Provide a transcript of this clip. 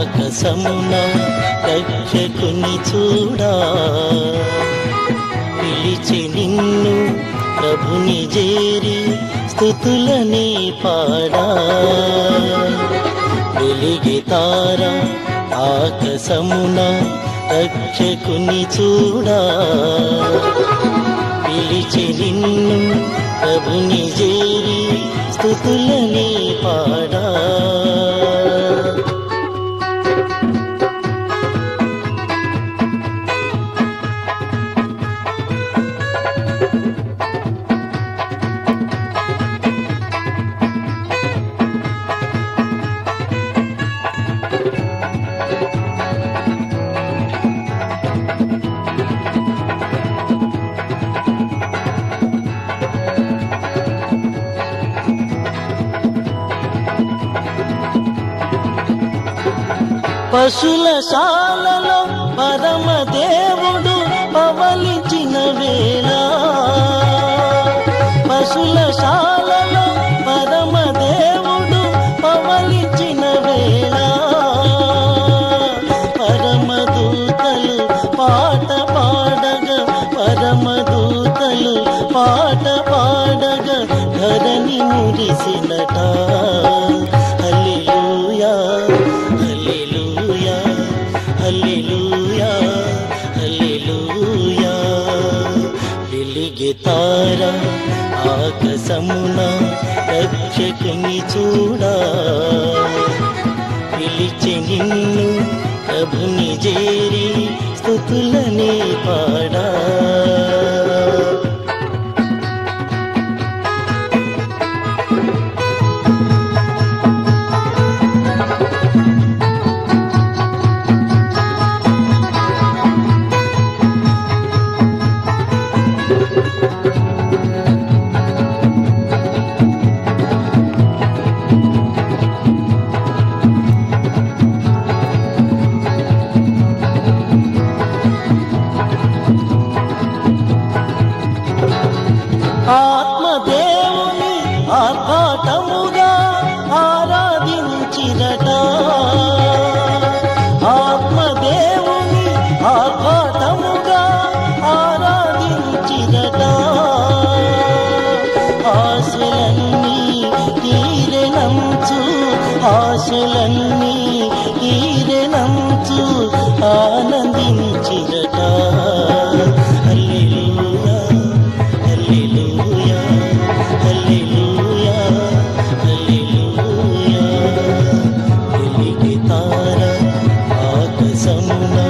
ఆకాశమున రక్షకుని చూడా పిలిచి నిన్ను ప్రభుని చేరి స్థుతులనే పాడా వెలిగి తార ఆకాశమున రక్షకుని చూడా పిలిచి నిన్ను ప్రభుని చేరి స్థుతులనే పాడా పశుల శాలలో పరమ దేవుడు పవలించిన వేళ పశుల శాలలో పరమ దేవుడు పవలించిన వేళ పరమదూతలు పాట పాడగా పరమదూతలు పాట పాడగా ధరణి మురిసినట హల్లెలూయా హల్లెలూయా హల్లెలూయా హల్లెలూయా వెలిగి తార ఆకాశమున రక్షకుని చూడా పిలిచి నిన్ను ప్రభుని చేరి స్థుతులనే పాడా ఆత్మదేవుని ఆర్భాటముగా ఆరాధించిరట ఆత్మదేవుని ఆర్భాటముగా ఆరాధించిరట ఆశలన్నీ తీరెనంచు ఆశలన్నీ తీరెనంచు ఆనందించిరట హల్లెలూయా హల్లెలూయా హల్లెలూయా హల్లెలూయా వెలిగి తార ఆకాశమున